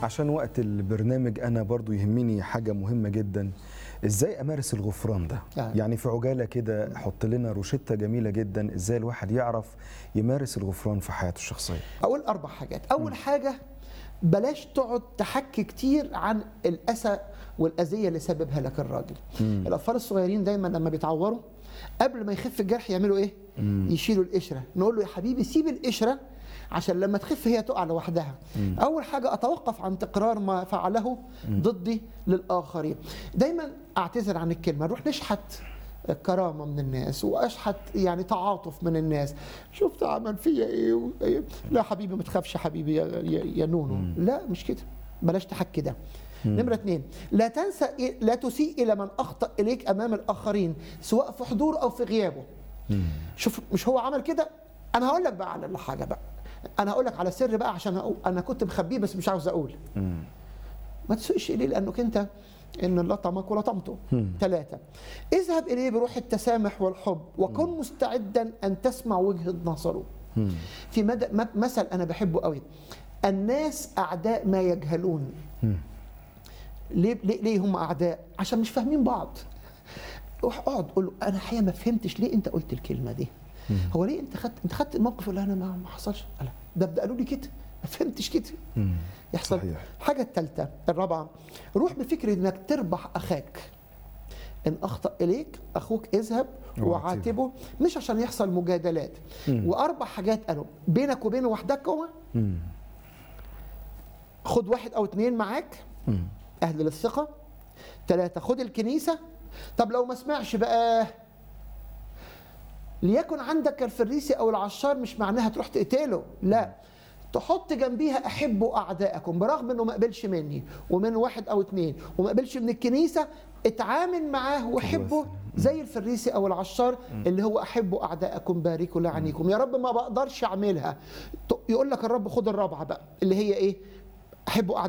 عشان وقت البرنامج انا برضو يهمني حاجه مهمه جدا ازاي امارس الغفران ده يعني. يعني في عجاله كده حط لنا روشته جميله جدا ازاي الواحد يعرف يمارس الغفران في حياته الشخصيه اقول اربع حاجات اول حاجه بلاش تقعد تحكي كتير عن الاسى والاذيه اللي سببها لك الراجل الاطفال الصغيرين دايما لما بيتعوروا قبل ما يخف الجرح يعملوا ايه يشيلوا القشره نقول له يا حبيبي سيب القشره عشان لما تخف هي تقع لوحدها اول حاجه اتوقف عن تكرار ما فعله ضدي للاخرين دايما اعتذر عن الكلمه نروح نشحت كرامة من الناس وأشحت يعني تعاطف من الناس شفت عمل فيا إيه و- إيه. لا حبيبي ما تخافش حبيبي يا, يا, يا نونو لا مش كده بلاش تحكي ده نمرة اثنين لا تنسى إيه- لا تسيء إلى من أخطأ إليك أمام الآخرين سواء في حضور أو في غيابه شوف مش هو عمل كده أنا هقول لك بقى على حاجة بقى أنا هقول لك على سر بقى عشان أقول أنا كنت مخبيه بس مش عاوز أقول ما تسوقش إليه لأنك أنت إن لطمك ولطمته ثلاثة اذهب إليه بروح التسامح والحب وكن مستعدا أن تسمع وجهة نظره في مدى م- مثل أنا بحبه قوي الناس أعداء ما يجهلون ليه ليه, ليه هم أعداء عشان مش فاهمين بعض روح اقعد قول له انا الحقيقه ما فهمتش ليه انت قلت الكلمه دي هو ليه انت خدت انت خدت الموقف اللي انا ما ما حصلش لا ده ده قالوا لي كده ما فهمتش كده يحصل صحيح. الحاجه الثالثه الرابعه روح بفكر انك تربح اخاك ان اخطا اليك اخوك اذهب وعاتبه. وعاتبه مش عشان يحصل مجادلات واربع حاجات قالوا بينك وبينه وحدك هو خد واحد او اتنين معاك اهل للثقه ثلاثه خد الكنيسه طب لو ما سمعش بقى ليكن عندك الفريسي او العشار مش معناها تروح تقتله لا تحط جنبيها احبوا اعدائكم برغم انه ما قبلش مني ومن واحد او اتنين وما قبلش من الكنيسه اتعامل معاه وحبه زي الفريسي او العشار اللي هو احبوا اعدائكم باركوا لعنيكم يا رب ما بقدرش اعملها يقول لك الرب خد الرابعه بقى اللي هي ايه احبوا